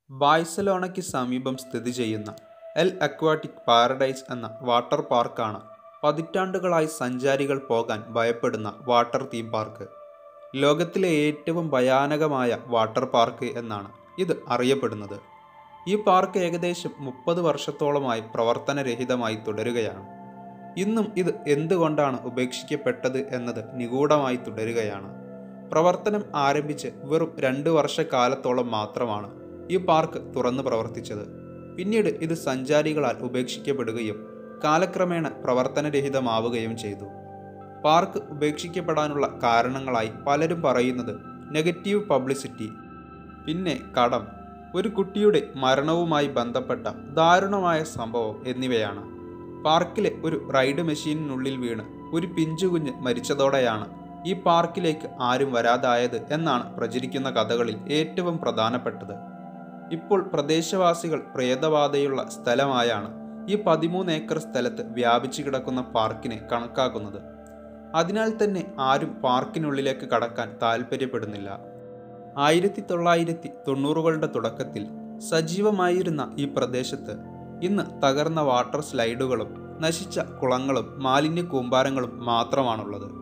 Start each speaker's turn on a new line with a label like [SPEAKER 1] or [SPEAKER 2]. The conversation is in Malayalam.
[SPEAKER 1] ബാഴ്സലോണയ്ക്ക് സമീപം സ്ഥിതി ചെയ്യുന്ന എൽ അക്വാട്ടിക് പാരഡൈസ് എന്ന വാട്ടർ പാർക്കാണ് പതിറ്റാണ്ടുകളായി സഞ്ചാരികൾ പോകാൻ ഭയപ്പെടുന്ന വാട്ടർ തീം പാർക്ക് ലോകത്തിലെ ഏറ്റവും ഭയാനകമായ വാട്ടർ പാർക്ക് എന്നാണ് ഇത് അറിയപ്പെടുന്നത് ഈ പാർക്ക് ഏകദേശം മുപ്പത് വർഷത്തോളമായി പ്രവർത്തനരഹിതമായി തുടരുകയാണ് ഇന്നും ഇത് എന്തുകൊണ്ടാണ് ഉപേക്ഷിക്കപ്പെട്ടത് എന്നത് നിഗൂഢമായി തുടരുകയാണ് പ്രവർത്തനം ആരംഭിച്ച് വെറും രണ്ട് വർഷക്കാലത്തോളം മാത്രമാണ് ഈ പാർക്ക് തുറന്നു പ്രവർത്തിച്ചത് പിന്നീട് ഇത് സഞ്ചാരികളാൽ ഉപേക്ഷിക്കപ്പെടുകയും കാലക്രമേണ പ്രവർത്തനരഹിതമാവുകയും ചെയ്തു പാർക്ക് ഉപേക്ഷിക്കപ്പെടാനുള്ള കാരണങ്ങളായി പലരും പറയുന്നത് നെഗറ്റീവ് പബ്ലിസിറ്റി പിന്നെ കടം ഒരു കുട്ടിയുടെ മരണവുമായി ബന്ധപ്പെട്ട ദാരുണമായ സംഭവം എന്നിവയാണ് പാർക്കിലെ ഒരു റൈഡ് മെഷീനിനുള്ളിൽ വീണ് ഒരു പിഞ്ചുകുഞ്ഞ് മരിച്ചതോടെയാണ് ഈ പാർക്കിലേക്ക് ആരും വരാതായത് എന്നാണ് പ്രചരിക്കുന്ന കഥകളിൽ ഏറ്റവും പ്രധാനപ്പെട്ടത് ഇപ്പോൾ പ്രദേശവാസികൾ പ്രേതബാധയുള്ള സ്ഥലമായാണ് ഈ പതിമൂന്ന് ഏക്കർ സ്ഥലത്ത് വ്യാപിച്ചു കിടക്കുന്ന പാർക്കിനെ കണക്കാക്കുന്നത് അതിനാൽ തന്നെ ആരും പാർക്കിനുള്ളിലേക്ക് കടക്കാൻ താൽപ്പര്യപ്പെടുന്നില്ല ആയിരത്തി തൊള്ളായിരത്തി തൊണ്ണൂറുകളുടെ തുടക്കത്തിൽ സജീവമായിരുന്ന ഈ പ്രദേശത്ത് ഇന്ന് തകർന്ന വാട്ടർ സ്ലൈഡുകളും നശിച്ച കുളങ്ങളും മാലിന്യ കൂമ്പാരങ്ങളും മാത്രമാണുള്ളത്